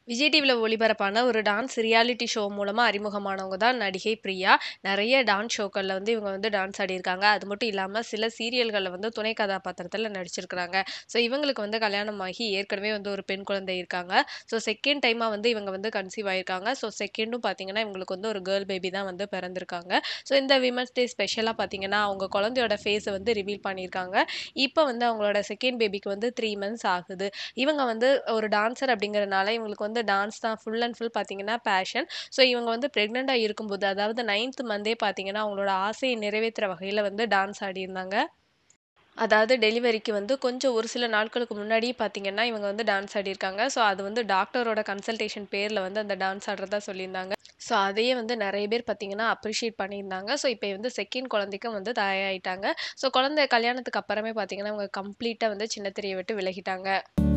விஜய் டிவில ஒளிபரப்பான ஒரு டான்ஸ் ரியாலிட்டி ஷோ மூலமா அறிமுகமானவங்க தான் நடிகை பிரியா. நெறைய டான்ஸ் ஷோக்கள்ல வந்து இவங்க வந்து டான்ஸ் ஆடியிருக்காங்க. அது மட்டும் இல்லாம சில சீரியல்கள்ல வந்து துணை கதாபாத்திரத்தில நடிச்சிருக்கிறாங்க. ஸோ இவங்களுக்கு வந்து கல்யாணமாகி ஏற்கனவே வந்து ஒரு பெண் குழந்தை இருக்காங்க. ஸோ செகண்ட் டைமா வந்து இவங்க வந்து கன்சீவ் ஆயிருக்காங்க. ஸோ செகண்டும் பார்த்தீங்கன்னா, இவங்களுக்கு வந்து ஒரு கேர்ள் பேபி தான் வந்து பிறந்திருக்காங்க. ஸோ இந்த விமன்ஸ் டே ஸ்பெஷலா பார்த்தீங்கன்னா, அவங்க குழந்தையோட ஃபேஸ வந்து ரிவீல் பண்ணியிருக்காங்க. இப்ப வந்து அவங்களோட செகண்ட் பேபிக்கு வந்து 3 மந்த்ஸ் ஆகுது. இவங்க வந்து ஒரு டான்ஸர் அப்படிங்கிறனால இவங்களுக்கு வந்து டான்ஸ் தான் ஃபுல் அண்ட் ஃபுல் பார்த்தீங்கன்னா பேஷன். ஸோ இவங்க வந்து பிரெக்னன்ட்டா இருக்கும்போது, அதாவது 9த் மந்தே பார்த்தீங்கன்னா, அவங்களோட ஆசைய நிறைவேத்துற வகையில வந்து டான்ஸ் ஆடியிருந்தாங்க. அதாவது டெலிவரிக்கு வந்து கொஞ்சம் ஒரு சில நாட்களுக்கு முன்னாடியே பார்த்தீங்கன்னா, இவங்க வந்து டான்ஸ் ஆடியிருக்காங்க. ஸோ அது வந்து டாக்டரோட கன்சல்டேஷன் பேர்ல வந்து அந்த டான்ஸ் ஆடுறதா சொல்லியிருந்தாங்க. ஸோ அதையே வந்து நெறைய பேர் பார்த்தீங்கன்னா, அப்ரிஷியேட் பண்ணியிருந்தாங்க. ஸோ இப்ப வந்து செகண்ட் குழந்தைக்கும் வந்து தாயாயிட்டாங்க. ஸோ குழந்தை கல்யாணத்துக்கு அப்புறமே பார்த்தீங்கன்னா, அவங்க கம்ப்ளீட்டா வந்து சின்ன திரைய விட்டு விலகிட்டாங்க.